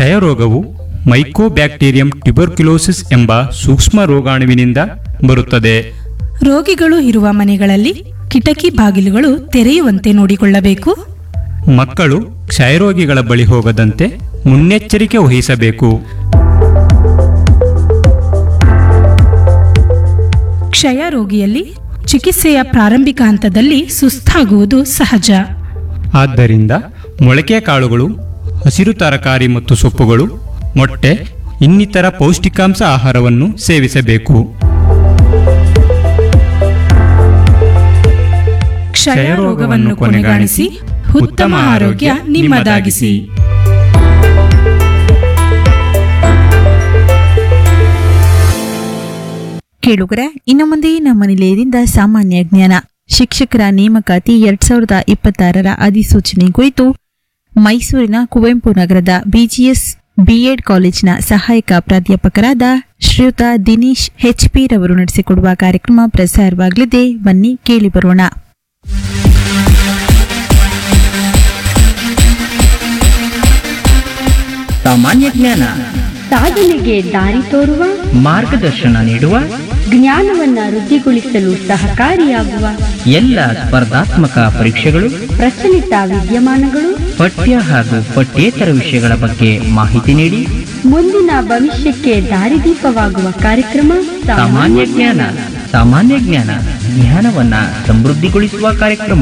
ಕ್ಷಯರೋಗವು mycobacterium tuberculosis ಎಂಬ ಸೂಕ್ಷ್ಮ ರೋಗಾಣುವಿನಿಂದ ಬರುತ್ತದೆ ರೋಗಿಗಳು ಇರುವ ಮನೆಗಳಲ್ಲಿ ಕಿಟಕಿ ಬಾಗಿಲುಗಳು ತೆರೆಯುವಂತೆ ನೋಡಿಕೊಳ್ಳಬೇಕು ಮಕ್ಕಳು ಕ್ಷಯರೋಗಿಗಳ ಬಳಿ ಹೋಗದಂತೆ ಮುನ್ನೆಚ್ಚರಿಕೆ ವಹಿಸಬೇಕು ಕ್ಷಯ ರೋಗಿಯಲ್ಲಿ ಚಿಕಿತ್ಸೆಯ ಪ್ರಾರಂಭಿಕ ಹಂತದಲ್ಲಿ ಸುಸ್ತಾಗುವುದು ಸಹಜ ಆದ್ದರಿಂದ ಮೊಳಕೆ ಕಾಳುಗಳು ಹಸಿರು ತರಕಾರಿ ಮತ್ತು ಸೊಪ್ಪುಗಳು ಮೊಟ್ಟೆ ಇನ್ನಿತರ ಪೌಷ್ಟಿಕಾಂಶ ಆಹಾರವನ್ನು ಸೇವಿಸಬೇಕು ಕ್ಷಯ ರೋಗವನ್ನು ಕೊನೆಗಾಣಿಸಿ ಉತ್ತಮ ಆರೋಗ್ಯ ನಿಮ್ಮದಾಗಿಸಿ ಕೇಳುಗರ ಇನ್ನು ಮುಂದೆ ನಮ್ಮ ನಿಲಯದಿಂದ ಸಾಮಾನ್ಯ ಜ್ಞಾನ ಶಿಕ್ಷಕರ ನೇಮಕಾತಿ ಎರಡ್ ಸಾವಿರದ ಇಪ್ಪತ್ತಾರರ ಅಧಿಸೂಚನೆ ಕುರಿತು ಮೈಸೂರಿನ ಕುವೆಂಪು ನಗರದ ಬಿಜಿಎಸ್ ಬಿಎಡ್ ಕಾಲೇಜಿನ ಸಹಾಯಕ ಪ್ರಾಧ್ಯಾಪಕರಾದ ಶ್ರೀಯುತ ದಿನೇಶ್ ಎಚ್ಪಿ ರವರು ನಡೆಸಿಕೊಡುವ ಕಾರ್ಯಕ್ರಮ ಪ್ರಸಾರವಾಗಲಿದೆ ಬನ್ನಿ ಕೇಳಿ ಬರೋಣ ಸಾಮಾನ್ಯ ಜ್ಞಾನ ಸಾಧನೆಗೆ ದಾರಿ ತೋರುವ ಮಾರ್ಗದರ್ಶನ ನೀಡುವ ಜ್ಞಾನವನ್ನ ವೃದ್ಧಿಗೊಳಿಸಲು ಸಹಕಾರಿಯಾಗುವ ಎಲ್ಲ ಸ್ಪರ್ಧಾತ್ಮಕ ಪರೀಕ್ಷೆಗಳು ಪ್ರಚಲಿತ ವಿದ್ಯಮಾನಗಳು ಪಠ್ಯ ಹಾಗೂ ಪಠ್ಯೇತರ ವಿಷಯಗಳ ಬಗ್ಗೆ ಮಾಹಿತಿ ನೀಡಿ ಮುಂದಿನ ಭವಿಷ್ಯಕ್ಕೆ ದಾರಿದೀಪವಾಗುವ ಕಾರ್ಯಕ್ರಮ ಸಾಮಾನ್ಯ ಜ್ಞಾನ ಸಾಮಾನ್ಯ ಜ್ಞಾನ ಜ್ಞಾನವನ್ನ ಸಮೃದ್ಧಿಗೊಳಿಸುವ ಕಾರ್ಯಕ್ರಮ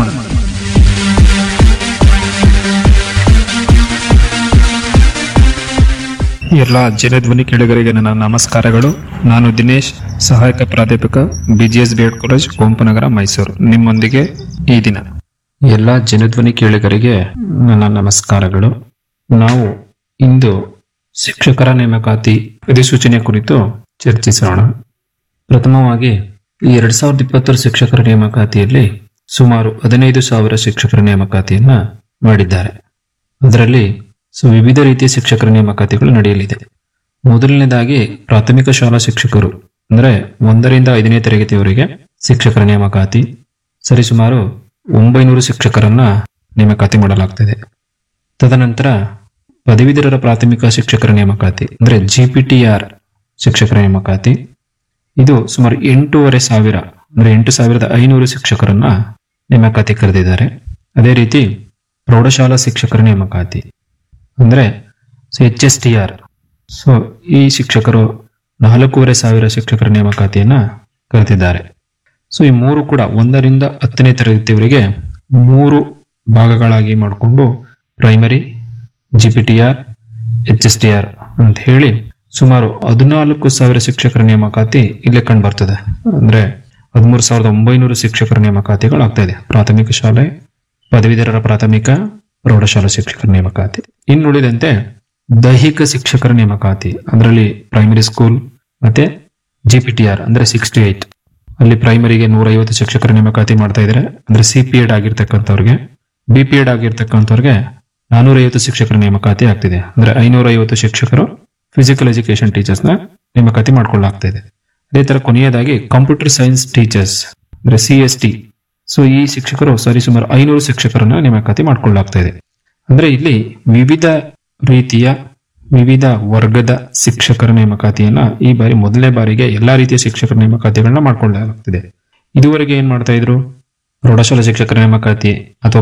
ಎಲ್ಲ ಜನಧ್ವನಿ ಕೇಳುಗರಿಗೆ ನನ್ನ ನಮಸ್ಕಾರಗಳು ನಾನು ದಿನೇಶ್ ಸಹಾಯಕ ಪ್ರಾಧ್ಯಾಪಕ BGS B Ed college Kuvempunagar Mysuru ನಿಮ್ಮೊಂದಿಗೆ ಈ ದಿನ ಎಲ್ಲ ಜನಧ್ವನಿ ಕೇಳುಗರಿಗೆ ನನ್ನ ನಮಸ್ಕಾರಗಳು ನಾವು ಇಂದು ಶಿಕ್ಷಕರ ನೇಮಕಾತಿ ಅಧಿಸೂಚನೆ ಕುರಿತು ಚರ್ಚಿಸೋಣ ಪ್ರಥಮವಾಗಿ ಈ ಎರಡ್ ಸಾವಿರದ ಇಪ್ಪತ್ತರ ಶಿಕ್ಷಕರ ನೇಮಕಾತಿಯಲ್ಲಿ ಸುಮಾರು ಹದಿನೈದು ಸಾವಿರ ಶಿಕ್ಷಕರ ನೇಮಕಾತಿಯನ್ನ ಮಾಡಿದ್ದಾರೆ ಅದರಲ್ಲಿ ಸೊ ವಿವಿಧ ರೀತಿಯ ಶಿಕ್ಷಕರ ನೇಮಕಾತಿಗಳು ನಡೆಯಲಿದೆ ಮೊದಲನೇದಾಗಿ ಪ್ರಾಥಮಿಕ ಶಾಲಾ ಶಿಕ್ಷಕರು ಅಂದ್ರೆ ಒಂದರಿಂದ ಐದನೇ ತರಗತಿಯವರೆಗೆ ಶಿಕ್ಷಕರ ನೇಮಕಾತಿ ಸರಿಸುಮಾರು ಒಂಬೈನೂರು ಶಿಕ್ಷಕರನ್ನ ನೇಮಕಾತಿ ಮಾಡಲಾಗ್ತದೆ ತದನಂತರ ಪದವೀಧರರ ಪ್ರಾಥಮಿಕ ಶಿಕ್ಷಕರ ನೇಮಕಾತಿ ಅಂದ್ರೆ ಜಿ ಪಿ ಟಿ ಆರ್ ಶಿಕ್ಷಕರ ನೇಮಕಾತಿ ಇದು ಸುಮಾರು ಎಂಟೂವರೆ ಸಾವಿರ ಅಂದ್ರೆ ಎಂಟು ಸಾವಿರದ ಐನೂರು ಶಿಕ್ಷಕರನ್ನ ನೇಮಕಾತಿ ಕರೆದಿದ್ದಾರೆ ಅದೇ ರೀತಿ ಪ್ರೌಢಶಾಲಾ ಶಿಕ್ಷಕರ ನೇಮಕಾತಿ ಅಂದ್ರೆ H S T R so ಈ ಶಿಕ್ಷಕರು ನಾಲ್ಕೂವರೆ ಸಾವಿರ ಶಿಕ್ಷಕರ ನೇಮಕಾತಿಯನ್ನ ಕರೆದಿದ್ದಾರೆ ಸೊ ಈ ಮೂರು ಕೂಡ ಒಂದರಿಂದ ಹತ್ತನೇ ತರಗತಿಯವರೆಗೆ ಮೂರು ಭಾಗಗಳಾಗಿ ಮಾಡಿಕೊಂಡು primary G P T R H S T R ಅಂತ ಹೇಳಿ ಸುಮಾರು ಹದಿನಾಲ್ಕು ಸಾವಿರ ಶಿಕ್ಷಕರ ನೇಮಕಾತಿ ಇಲ್ಲೇ ಕಂಡು ಬರ್ತದೆ ಅಂದ್ರೆ ಹದಿಮೂರು ಸಾವಿರದ ಒಂಬೈನೂರು ಶಿಕ್ಷಕರ ನೇಮಕಾತಿಗಳು ಆಗ್ತಾ ಇದೆ ಪ್ರಾಥಮಿಕ ಶಾಲೆ ಪದವೀಧರರ ಪ್ರಾಥಮಿಕ ಪ್ರೌಢಶಾಲಾ ಶಿಕ್ಷಕರ ನೇಮಕಾತಿ ಇನ್ನುಳಿದಂತೆ ದೈಹಿಕ ಶಿಕ್ಷಕರ ನೇಮಕಾತಿ ಅದರಲ್ಲಿ ಪ್ರೈಮರಿ ಸ್ಕೂಲ್ ಮತ್ತೆ ಜಿ ಪಿ ಟಿ ಆರ್ ಅಂದ್ರೆ ಸಿಕ್ಸ್ಟಿ ಏಟ್ ಅಲ್ಲಿ ಪ್ರೈಮರಿಗೆ ನೂರೈವತ್ತು ಶಿಕ್ಷಕರ ನೇಮಕಾತಿ ಮಾಡ್ತಾ ಇದ್ದಾರೆ ಅಂದ್ರೆ ಸಿ ಪಿ ಎಡ್ ಆಗಿರ್ತಕ್ಕಂಥವ್ರಿಗೆ ಬಿ ಪಿ ಎಡ್ ಆಗಿರ್ತಕ್ಕಂಥವ್ರಿಗೆ ನಾನೂರೈವತ್ತು ಶಿಕ್ಷಕರ ನೇಮಕಾತಿ ಆಗ್ತಿದೆ ಅಂದ್ರೆ ಐನೂರೈವತ್ತು ಶಿಕ್ಷಕರು ಫಿಸಿಕಲ್ ಎಜುಕೇಶನ್ ಟೀಚರ್ಸ್ ನ ನೇಮಕಾತಿ ಮಾಡ್ಕೊಳ್ಳಾಗ್ತಾ ಇದೆ ಅದೇ ತರ ಕೊನೆಯದಾಗಿ ಕಂಪ್ಯೂಟರ್ ಸೈನ್ಸ್ ಟೀಚರ್ಸ್ ಅಂದ್ರೆ ಸಿ ಎಸ್ ಟಿ ಸೊ ಈ ಶಿಕ್ಷಕರು ಸರಿಸುಮಾರು ಐನೂರು ಶಿಕ್ಷಕರನ್ನ ನೇಮಕಾತಿ ಮಾಡ್ಕೊಳ್ಳಾಗ್ತಾ ಇದೆ ಅಂದ್ರೆ ಇಲ್ಲಿ ವಿವಿಧ ರೀತಿಯ ವಿವಿಧ ವರ್ಗದ ಶಿಕ್ಷಕರ ನೇಮಕಾತಿಯನ್ನ ಈ ಬಾರಿ ಮೊದಲನೇ ಬಾರಿಗೆ ಎಲ್ಲಾ ರೀತಿಯ ಶಿಕ್ಷಕರ ನೇಮಕಾತಿಗಳನ್ನ ಮಾಡ್ಕೊಳ್ಳಲಾಗ್ತಿದೆ ಇದುವರೆಗೆ ಏನ್ ಮಾಡ್ತಾ ಇದ್ರು ಪ್ರೌಢಶಾಲಾ ಶಿಕ್ಷಕರ ನೇಮಕಾತಿ ಅಥವಾ